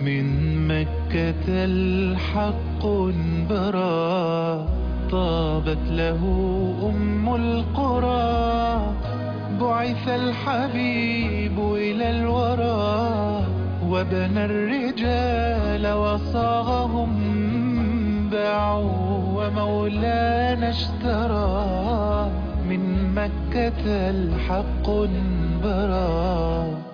من مكة الحق برا طابت له أم القرى بعث الحبيب إلى الورى وبنى الرجال وصاغهم باعوا ومولانا اشترى من مكة الحق برا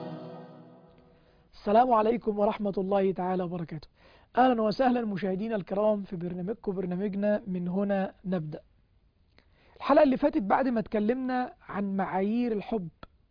السلام عليكم ورحمة الله تعالى وبركاته أهلا وسهلا مشاهدينا الكرام في برنامجكم برنامجنا من هنا نبدأ الحلقة اللي فاتت بعد ما اتكلمنا عن معايير الحب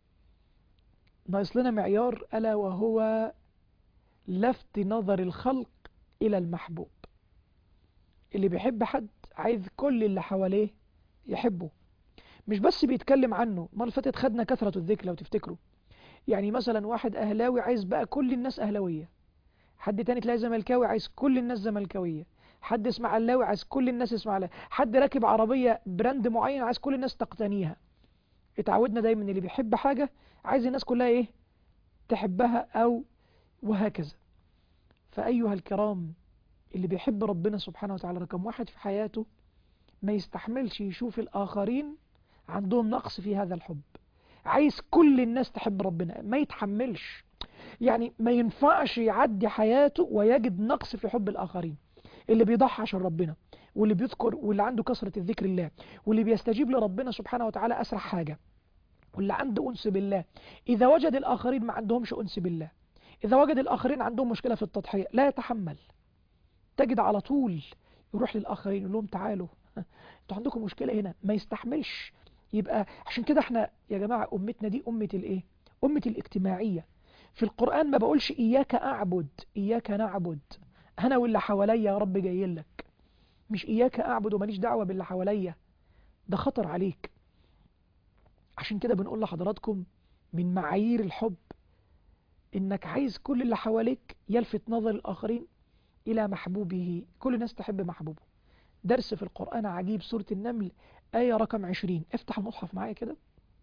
ناقص لنا معيار ألا وهو لفت نظر الخلق إلى المحبوب اللي بيحب حد عايز كل اللي حواليه يحبه مش بس بيتكلم عنه المرة اللي فاتت خدنا كثرة الذكر لو تفتكروا يعني مثلا واحد أهلاوي عايز بقى كل الناس أهلاوية حد تاني تلاقي زملكاوي عايز كل الناس زملكاوية حد اسماعيلاوي عايز كل الناس اسماعيلاوي حد راكب عربية براند معين عايز كل الناس تقتنيها اتعودنا دايما اللي بيحب حاجة عايز الناس كلها ايه تحبها او وهكذا فأيها الكرام اللي بيحب ربنا سبحانه وتعالى رقم واحد في حياته ما يستحملش يشوف الآخرين عندهم نقص في هذا الحب عايز كل الناس تحب ربنا ما يتحملش يعني ما ينفعش يعدي حياته ويجد نقص في حب الآخرين اللي بيضحي عشان ربنا واللي بيذكر واللي عنده كثرة الذكر الله واللي بيستجيب لربنا سبحانه وتعالى أسرع حاجة واللي عنده أنس بالله إذا وجد الآخرين ما عندهمش أنس بالله إذا وجد الآخرين عندهم مشكلة في التضحية لا يتحمل تجد على طول يروح للآخرين يقول لهم تعالوا انتوا عندكم مشكلة هنا ما يستحملش يبقى عشان كده احنا يا جماعة أمتنا دي أمة الإيه أمة الاجتماعية في القرآن ما بقولش إياك أعبد إياك نعبد أنا واللي حواليا يا رب جاي لك مش إياك أعبد وماليش دعوة باللي حواليا ده خطر عليك عشان كده بنقول لحضراتكم من معايير الحب إنك عايز كل اللي حواليك يلفت نظر الآخرين إلى محبوبه كل الناس تحب محبوبه درس في القرآن عجيب سورة النمل آية رقم عشرين افتح المصحف معايا كده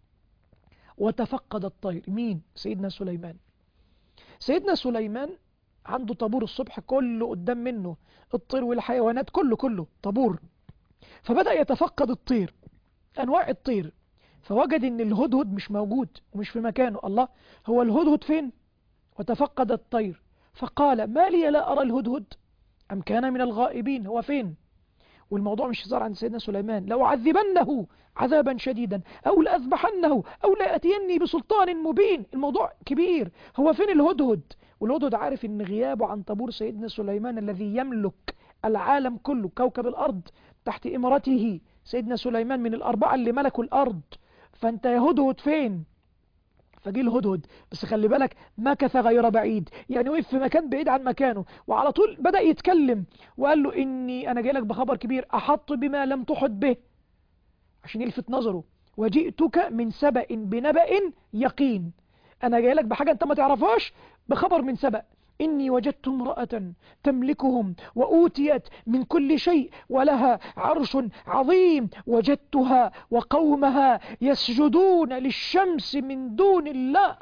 وتفقد الطير مين سيدنا سليمان سيدنا سليمان عنده طابور الصبح كله قدام منه الطير والحيوانات كله كله طابور فبدأ يتفقد الطير أنواع الطير فوجد ان الهدهد مش موجود ومش في مكانه الله هو الهدهد فين وتفقد الطير فقال ما لي لا أرى الهدهد أم كان من الغائبين هو فين والموضوع مش هزار عند سيدنا سليمان لو عذبنه عذابا شديدا أو لأذبحنه أو لأتيني بسلطان مبين الموضوع كبير هو فين الهدهد والهدهد عارف ان غيابه عن طابور سيدنا سليمان الذي يملك العالم كله كوكب الأرض تحت إمارته سيدنا سليمان من الأربعة اللي ملكوا الأرض فأنت يا هدهد فين فجي الهدهد بس خلي بالك مكث غير بعيد يعني وقف في مكان بعيد عن مكانه وعلى طول بدأ يتكلم وقال له إني أنا جاي لك بخبر كبير أحط بما لم تحط به عشان يلفت نظره وجئتك من سبأ بنبأ يقين أنا جاي لك بحاجة أنت ما تعرفهاش بخبر من سبأ إني وجدت امرأة تملكهم وأوتيت من كل شيء ولها عرش عظيم وجدتها وقومها يسجدون للشمس من دون الله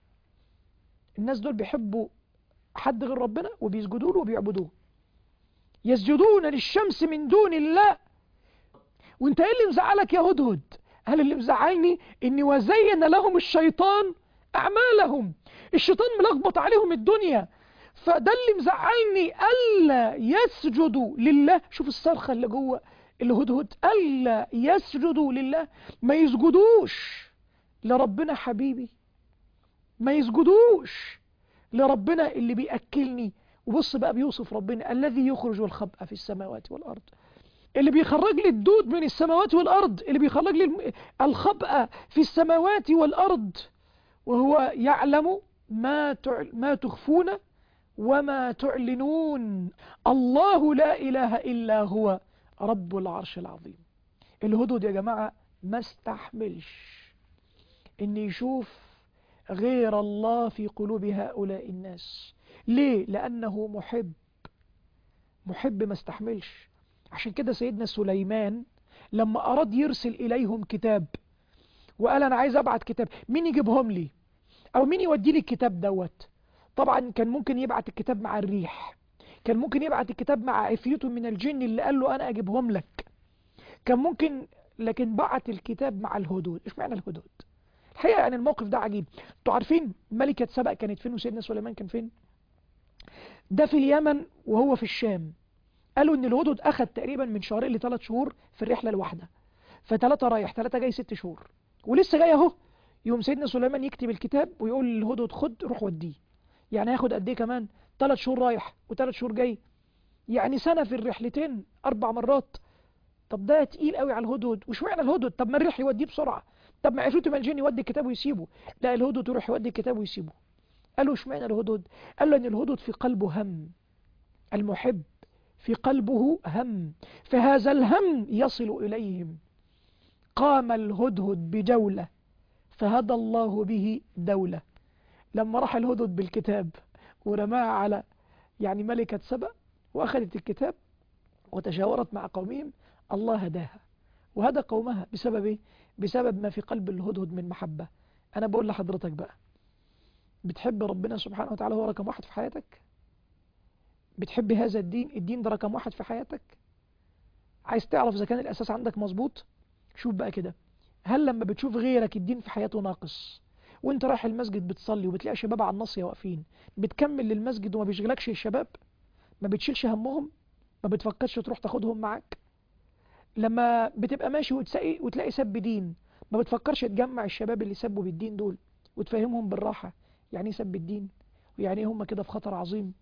الناس دول بيحبوا حد غير ربنا وبيسجدوا له وبيعبدوه يسجدون للشمس من دون الله وانت ايه اللي مزعلك يا هدهد هل اللي مزعلني اني وزين لهم الشيطان اعمالهم الشيطان ملخبط عليهم الدنيا فده اللي مزعلني ألا يسجدوا لله شوف الصرخة اللي جوه الهدهد ألا يسجدوا لله ما يسجدوش لربنا حبيبي ما يسجدوش لربنا اللي بيأكلني وبص بقى بيوصف ربنا الذي يخرج الخبأ في السماوات والأرض اللي بيخرج لي الدود من السماوات والأرض اللي بيخرج لي الخبأ في السماوات والأرض وهو يعلم ما ما تخفون وما تعلنون الله لا إله إلا هو رب العرش العظيم الهدود يا جماعة ما استحملش إن يشوف غير الله في قلوب هؤلاء الناس ليه؟ لأنه محب محب ما استحملش عشان كده سيدنا سليمان لما أراد يرسل إليهم كتاب وقال أنا عايز أبعت كتاب مين يجيبهم لي أو مين يودي لي الكتاب دوت طبعا كان ممكن يبعت الكتاب مع الريح كان ممكن يبعت الكتاب مع عفريت من الجن اللي قال له انا اجيبهم لك كان ممكن لكن بعت الكتاب مع الهدود ايش معنى الهدود الحقيقة يعني الموقف ده عجيب انتوا عارفين ملكة سبأ كانت فين وسيدنا سليمان كان فين ده في اليمن وهو في الشام قالوا ان الهدود اخذ تقريبا من شهرين لثلاث شهور في الرحلة الواحدة فثلاثة رايح ثلاثة جاي ست شهور ولسه جاي اهو يوم سيدنا سليمان يكتب الكتاب ويقول للهدود خد روح وديه يعني هياخد قد ايه كمان ثلاث شهور رايح وثلاث شهور جاي يعني سنة في الرحلتين اربع مرات طب ده تقيل قوي على الهدود وش معنى الهدود طب ما الريح يوديه بسرعة طب ما عفريت من الجن يودي الكتاب ويسيبه لا الهدود يروح يودي الكتاب ويسيبه قالوا ايش معنى الهدود قال له ان الهدود في قلبه هم المحب في قلبه هم فهذا الهم يصل إليهم قام الهدهد بجولة فهدى الله به دولة لما راح الهدهد بالكتاب ورماها على يعني ملكة سبأ وأخذت الكتاب وتشاورت مع قومهم الله هداها وهدى قومها بسبب ايه بسبب ما في قلب الهدهد من محبة أنا بقول لحضرتك بقى بتحب ربنا سبحانه وتعالى هو رقم واحد في حياتك بتحب هذا الدين الدين ده رقم واحد في حياتك عايز تعرف إذا كان الأساس عندك مظبوط شوف بقى كده هل لما بتشوف غيرك الدين في حياته ناقص وانت رايح المسجد بتصلي وبتلاقي شباب على الناصية واقفين بتكمل للمسجد وما بيشغلكش الشباب ما بتشيلش همهم ما بتفكرش تروح تاخدهم معاك لما بتبقى ماشي وتلاقي وتلاقي سب دين ما بتفكرش تجمع الشباب اللي سبوا بالدين دول وتفهمهم بالراحة يعني ايه سب الدين ويعني ايه هم كده في خطر عظيم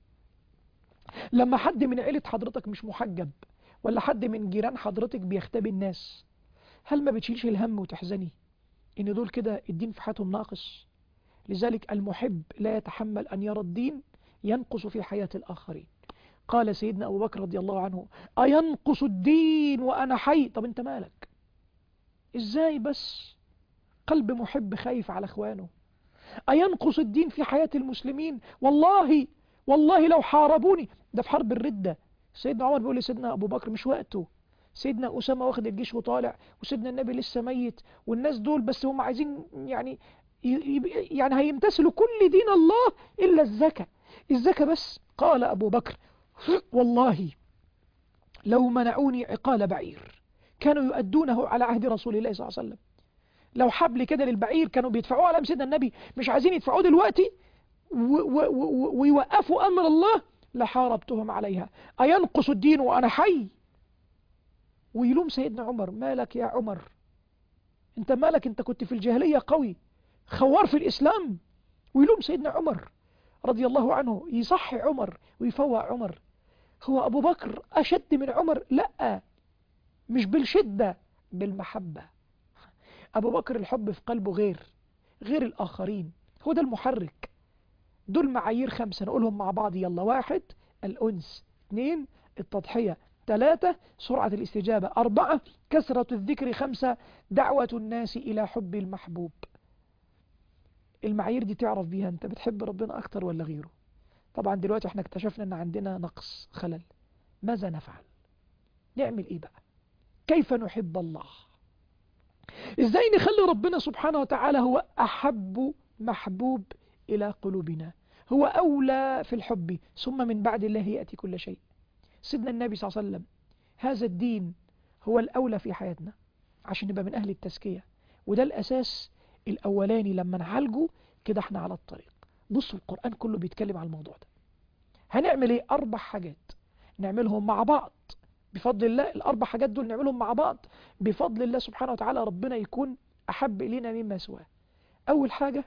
لما حد من عيلة حضرتك مش محجب ولا حد من جيران حضرتك بيختبي الناس هل ما بتشيلش الهم وتحزني ان دول كده الدين في حياتهم ناقص لذلك المحب لا يتحمل ان يرى الدين ينقص في حياة الآخرين قال سيدنا أبو بكر رضي الله عنه أينقص الدين وأنا حي طب أنت مالك إزاي بس قلب محب خايف على أخوانه أينقص الدين في حياة المسلمين والله والله لو حاربوني ده في حرب الردة سيدنا عمر بيقول لسيدنا أبو بكر مش وقته سيدنا أسامة واخد الجيش وطالع وسيدنا النبي لسه ميت والناس دول بس هم عايزين يعني يعني هيمتثلوا كل دين الله إلا الزكاة الزكاة بس قال أبو بكر والله لو منعوني عقال بعير كانوا يؤدونه على عهد رسول الله صلى الله عليه وسلم لو حبل كده للبعير كانوا بيدفعوه على سيدنا النبي مش عايزين يدفعوه دلوقتي ويوقفوا أمر الله لحاربتهم عليها أينقص الدين وأنا حي ويلوم سيدنا عمر مالك يا عمر انت مالك انت كنت في الجاهلية قوي خوار في الإسلام ويلوم سيدنا عمر رضي الله عنه يصحي عمر ويفوع عمر هو أبو بكر أشد من عمر لا مش بالشدة بالمحبة أبو بكر الحب في قلبه غير غير الآخرين هو ده المحرك دول معايير خمسة نقولهم مع بعض يلا واحد الأنس اثنين التضحية ثلاثة سرعة الاستجابة أربعة كثرة الذكر خمسة دعوة الناس إلى حب المحبوب المعايير دي تعرف بيها أنت بتحب ربنا أكتر ولا غيره طبعا دلوقتي احنا اكتشفنا أن عندنا نقص خلل ماذا نفعل نعمل إيه بقى كيف نحب الله إزاي نخلي ربنا سبحانه وتعالى هو أحب محبوب إلى قلوبنا هو أولى في الحب ثم من بعد الله يأتي كل شيء سيدنا النبي صلى الله عليه وسلم هذا الدين هو الأولى في حياتنا عشان نبقى من أهل التزكية وده الأساس الأولاني لما نعالجه كده احنا على الطريق بصوا القرآن كله بيتكلم على الموضوع ده هنعمل ايه أربع حاجات نعملهم مع بعض بفضل الله الأربع حاجات دول نعملهم مع بعض بفضل الله سبحانه وتعالى ربنا يكون أحب إلينا مما سواه أول حاجة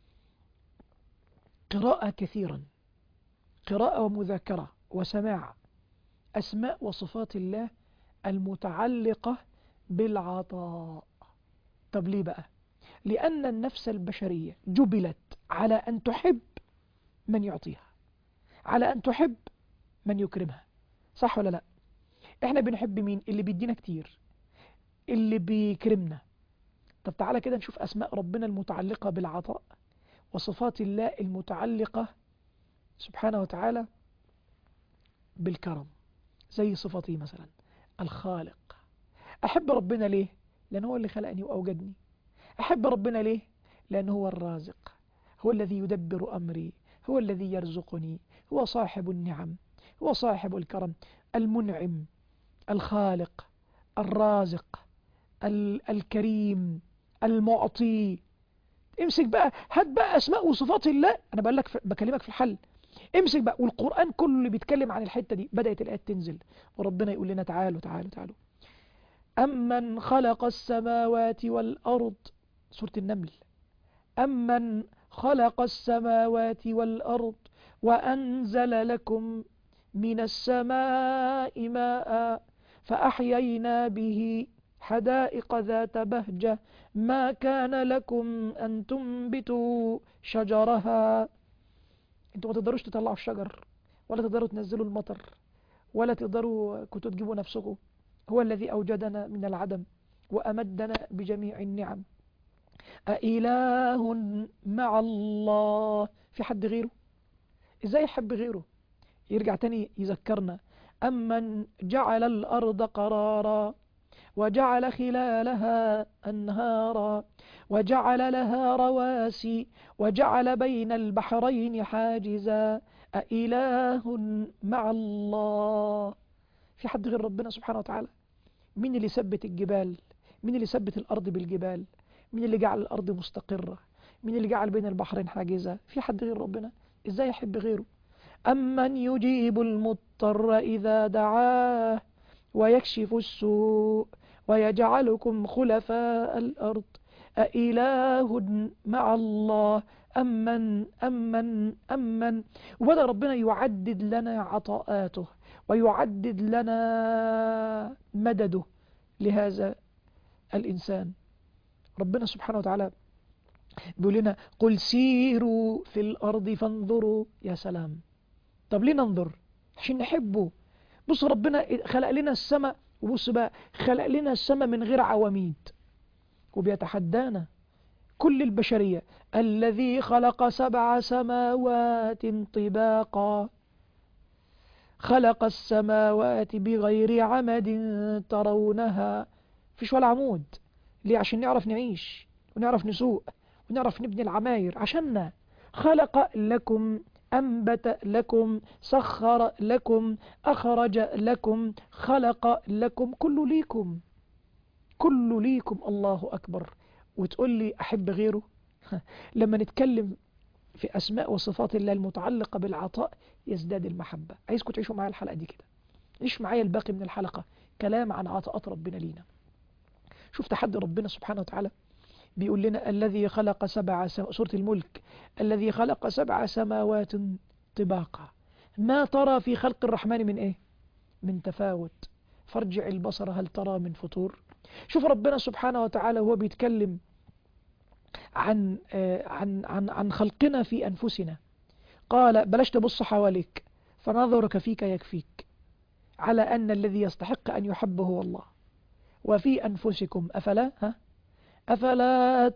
قراءة كثيرا قراءة ومذاكرة وسماع أسماء وصفات الله المتعلقة بالعطاء طب ليه بقى لأن النفس البشرية جبلت على أن تحب من يعطيها على أن تحب من يكرمها صح ولا لا احنا بنحب مين اللي بيدينا كتير اللي بيكرمنا طب تعالى كده نشوف أسماء ربنا المتعلقة بالعطاء وصفات الله المتعلقة سبحانه وتعالى بالكرم زي صفتي مثلا الخالق أحب ربنا ليه لأنه هو اللي خلقني وأوجدني أحب ربنا ليه لأنه هو الرازق هو الذي يدبر أمري هو الذي يرزقني هو صاحب النعم هو صاحب الكرم المنعم الخالق الرازق ال الكريم المعطي امسك بقى هات بقى اسماء وصفات الله انا بقول لك بكلمك في الحل امسك بقى والقرآن كله اللي بيتكلم عن الحتة دي بدأت الآيات تنزل وربنا يقول لنا تعالوا تعالوا تعالوا أمن خلق السماوات والأرض سورة النمل أمن خلق السماوات والأرض وأنزل لكم من السماء ماء فأحيينا به حدائق ذات بهجة ما كان لكم أن تنبتوا شجرها انتوا ما تقدروش تطلعوا الشجر ولا تقدروا تنزلوا المطر ولا تقدروا كنتوا تجيبوا نفسكم هو الذي أوجدنا من العدم وأمدنا بجميع النعم أإله مع الله في حد غيره إزاي يحب غيره يرجع تاني يذكرنا أمن جعل الأرض قرارا وجعل خلالها أنهارا وجعل لها رواسي وجعل بين البحرين حاجزا أإله مع الله في حد غير ربنا سبحانه وتعالى مين اللي ثبت الجبال مين اللي ثبت الأرض بالجبال مين اللي جعل الأرض مستقرة مين اللي جعل بين البحرين حاجزة في حد غير ربنا إزاي يحب غيره أمن يجيب المضطر إذا دعاه ويكشف السوء ويجعلكم خلفاء الأرض أإله مع الله أمن أمن أمن وبدأ ربنا يعدد لنا عطاءاته ويعدد لنا مدده لهذا الإنسان ربنا سبحانه وتعالى بيقول لنا قل سيروا في الأرض فانظروا يا سلام طب ليه ننظر عشان نحبه بص ربنا خلق لنا السماء وبص بقى خلق لنا السماء من غير عواميد وبيتحدانا كل البشرية الذي خلق سبع سماوات طباقا خلق السماوات بغير عمد ترونها فيش ولا عمود ليه عشان نعرف نعيش ونعرف نسوق ونعرف نبني العماير عشاننا خلق لكم أنبت لكم سخر لكم أخرج لكم خلق لكم كل ليكم كل ليكم الله أكبر وتقول لي أحب غيره لما نتكلم في أسماء وصفات الله المتعلقة بالعطاء يزداد المحبة عايزكم تعيشوا معايا الحلقة دي كده عيش معايا الباقي من الحلقة كلام عن عطاءات ربنا لينا شوف تحدي ربنا سبحانه وتعالى بيقول لنا الذي خلق سبع سم... سورة الملك الذي خلق سبع سماوات طباقا ما ترى في خلق الرحمن من ايه من تفاوت فارجع البصر هل ترى من فطور شوف ربنا سبحانه وتعالى وهو بيتكلم عن عن عن عن خلقنا في أنفسنا قال بلاش تبص حواليك فنظرك فيك يكفيك على أن الذي يستحق أن يحب هو الله وفي أنفسكم أفلا ها أفلا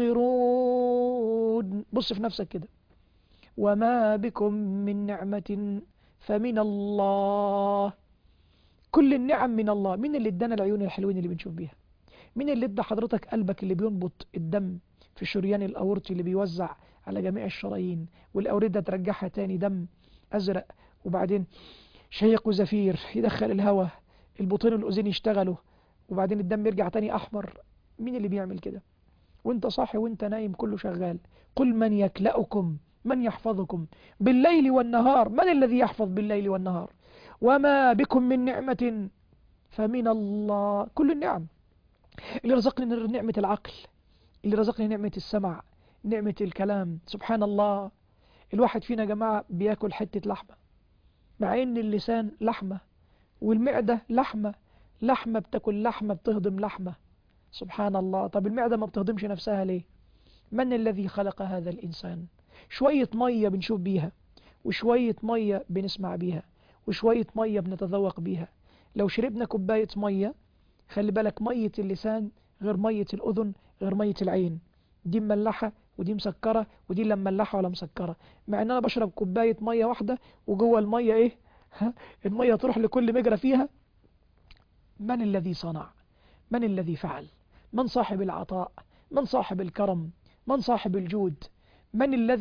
تبصرون بص في نفسك كده وما بكم من نعمة فمن الله كل النعم من الله مين اللي ادانا العيون الحلوين اللي بنشوف بيها مين اللي ادى حضرتك قلبك اللي بينبض الدم في شريان الأورطي اللي بيوزع على جميع الشرايين والأوردة ترجعها تاني دم أزرق وبعدين شيق وزفير يدخل الهواء البطين الأذين يشتغلوا وبعدين الدم يرجع تاني أحمر مين اللي بيعمل كده وانت صاحي وانت نايم كله شغال قل من يكلأكم من يحفظكم بالليل والنهار من الذي يحفظ بالليل والنهار وما بكم من نعمة فمن الله كل النعم اللي رزقني نعمة العقل اللي رزقني نعمة السمع نعمة الكلام سبحان الله الواحد فينا يا جماعة بياكل حتة لحمة مع ان اللسان لحمة والمعدة لحمة لحمة بتاكل لحمة بتهضم لحمة سبحان الله طب المعدة ما بتهضمش نفسها ليه من الذي خلق هذا الإنسان شوية مية بنشوف بيها وشوية مية بنسمع بيها وشوية مية بنتذوق بيها لو شربنا كوباية مية خلي بالك مية اللسان غير مية الأذن غير مية العين دي مملحة ودي مسكرة ودي لا مملحة ولا مسكرة مع ان انا بشرب كوباية مية واحدة وجوه المية ايه ها المية تروح لكل مجرى فيها من الذي صنع من الذي فعل من صاحب العطاء من صاحب الكرم من صاحب الجود من الذي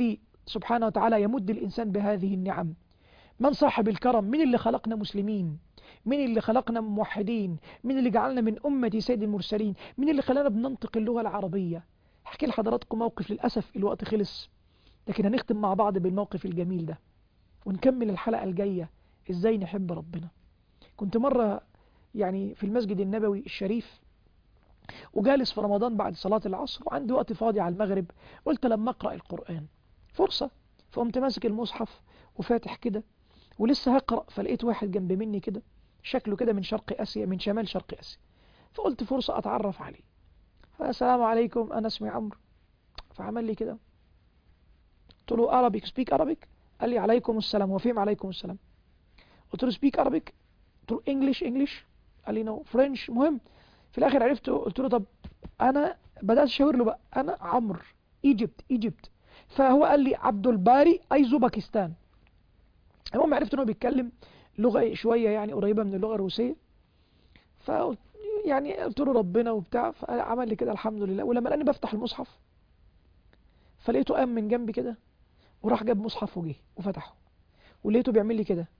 سبحانه وتعالى يمد الإنسان بهذه النعم من صاحب الكرم من اللي خلقنا مسلمين من اللي خلقنا موحدين من اللي جعلنا من أمة سيد المرسلين من اللي خلانا بننطق اللغة العربية احكي لحضراتكم موقف للأسف الوقت خلص لكن هنختم مع بعض بالموقف الجميل ده ونكمل الحلقة الجاية ازاي نحب ربنا كنت مرة يعني في المسجد النبوي الشريف وجالس في رمضان بعد صلاة العصر وعندي وقت فاضي على المغرب قلت لما أقرأ القرآن فرصة فقمت ماسك المصحف وفاتح كده ولسه هقرأ فلقيت واحد جنب مني كده شكله كده من شرق آسيا من شمال شرق آسيا فقلت فرصة أتعرف عليه فالسلام عليكم أنا اسمي عمرو فعمل لي كده قلت له Arabic speak Arabic قال لي عليكم السلام وفيهم عليكم السلام قلت له speak Arabic قلت له English English قال لي no French مهم في الآخر عرفت قلت له طب أنا بدأت أشاور له بقى أنا عمرو ايجيبت ايجيبت فهو قال لي عبد الباري أيزو باكستان المهم عرفت انه بيتكلم لغة شوية يعني قريبة من اللغة الروسية ف يعني قلت له ربنا وبتاع فعمل لي كده الحمد لله ولما لاني بفتح المصحف فلقيته قام من جنبي كده وراح جاب مصحف وجه وفتحه ولقيته بيعمل لي كده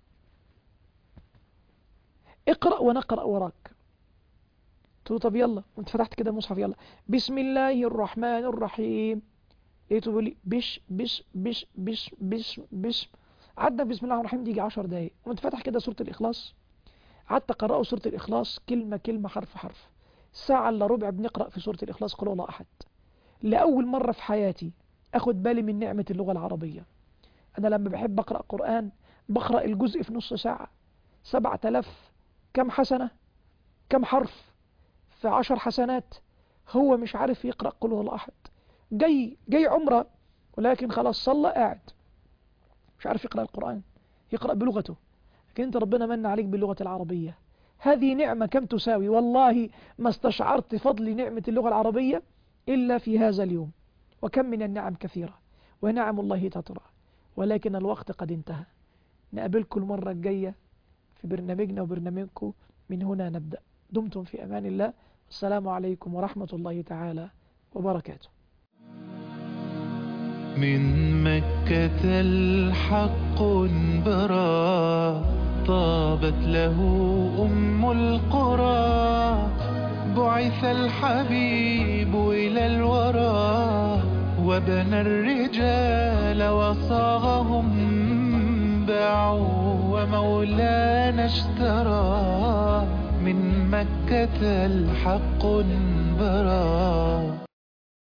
اقرأ ونقرأ وراك قلت له طب يلا وانت فتحت كده المصحف يلا بسم الله الرحمن الرحيم لقيته بيقول لي بش بش بش بش بش بش قعدنا بسم الله الرحمن الرحيم دي يجي 10 دقايق وانت فاتح كده سورة الإخلاص قعدت أقرأه سورة الإخلاص كلمة كلمة حرف حرف ساعة إلا ربع بنقرأ في سورة الإخلاص قل الله أحد لأول مرة في حياتي أخد بالي من نعمة اللغة العربية أنا لما بحب أقرأ قرآن بقرأ الجزء في نص ساعة سبعة آلاف كم حسنة كم حرف في عشر حسنات هو مش عارف يقرأ قل هو الله أحد جاي جاي عمره ولكن خلاص صلى قاعد مش عارف يقرأ القرآن يقرأ بلغته لكن انت ربنا من عليك باللغة العربية هذه نعمة كم تساوي والله ما استشعرت فضل نعمة اللغة العربية إلا في هذا اليوم وكم من النعم كثيرة ونعم الله تترى ولكن الوقت قد انتهى نقابلكم المرة الجاية في برنامجنا وبرنامجكم من هنا نبدأ دمتم في أمان الله السلام عليكم ورحمة الله تعالى وبركاته من مكة الحق برا طابت له أم القرى بعث الحبيب إلى الورى وبنى الرجال وصاغهم باعوا ومولانا اشترى من مكة الحق برا